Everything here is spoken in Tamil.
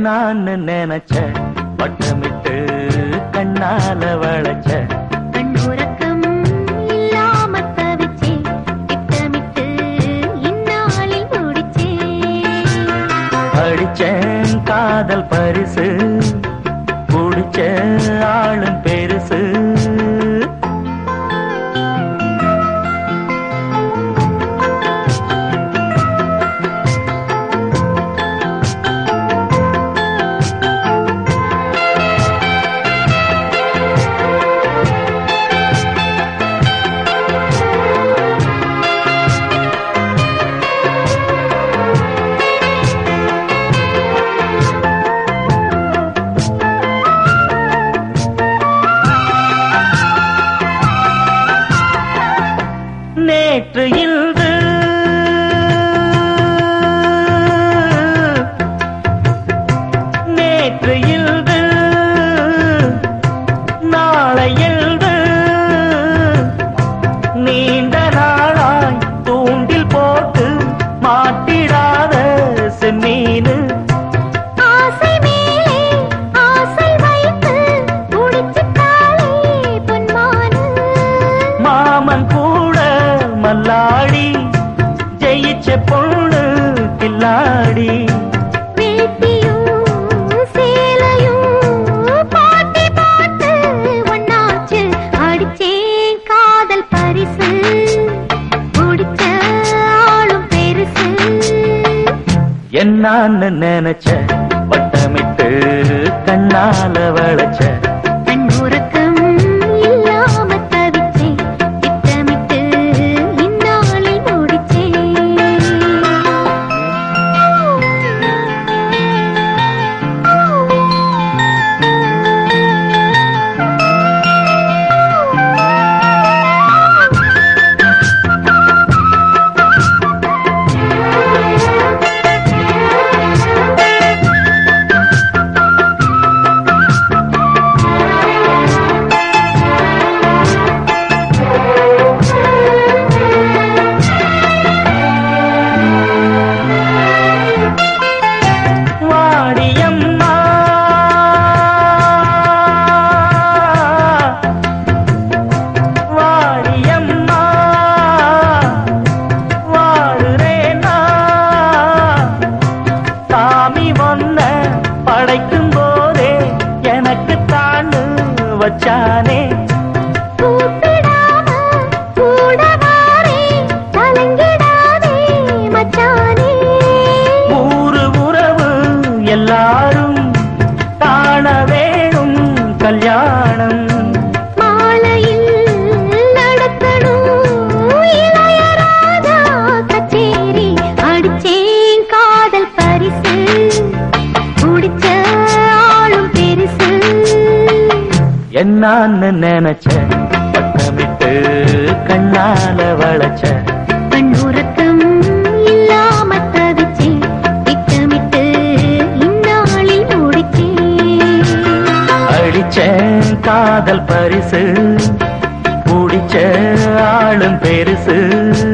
என்னான்னு நினைச்ச வட்டமிட்டு கண்ணால வளைச்ச கண் உறக்கம் இல்லாம தவிச்சே திட்டமிட்டு இந்நாளில் முடிச்சே அடிச்சேன் காதல் பரிசு குடிச்ச ஆளும் பெருசு நேற்று இன்று நேற்று இன்று நாளை என்று நீண்ட நாளாய் தூண்டில் போட்டு மாட்டிடாத செம்மீனு ஆசை மேலே ஆசை வைத்து முடிச்சுட்டாளே பொன்மானு மாமன் கூட மல்லாடி ஜெயிச்ச பொண்ணு கில்லாடி வேட்டியும் சேலையும் பாட்டி போட்டு ஒன்னாச்சு அடிச்சேன் காதல் பரிசு முடிச்ச ஆளும் பெருசு என்னான்னு நினைச்ச வட்டமிட்டு கண்ணால வளைச்ச கண் உறக்கம் இல்லாம தவிச்சேன் திட்டமிட்டு இந்நாளில் முடிச்சேன் வாடியம்மா வாடியம்மா வாடுறேனா சாமி வந்த படைக்கும் போதே எனக்கு தாண்டு வச்சானே கூப்பிடாம கூட வாரே கலங்கிடாதே மச்சானே ஊரு உறவு எல்லாரும் காண வேணும் கல்யாணம் மாலையில் நடத்தணும் இளையராஜா கச்சேரி அடிச்சேன் காதல் பரிசு குடிச்ச ஆளும் பெருசு என்னான்னு நினைச்ச பட்டமிட்டு கண்ணால வளைச்ச கண் உறக்கம் இல்லாம தவிச்சேன் திட்டமிட்டு இந்நாளில் முடிச்சேன் அடிச்சேன் காதல் பரிசு பிடிச்ச ஆளும் பெருசு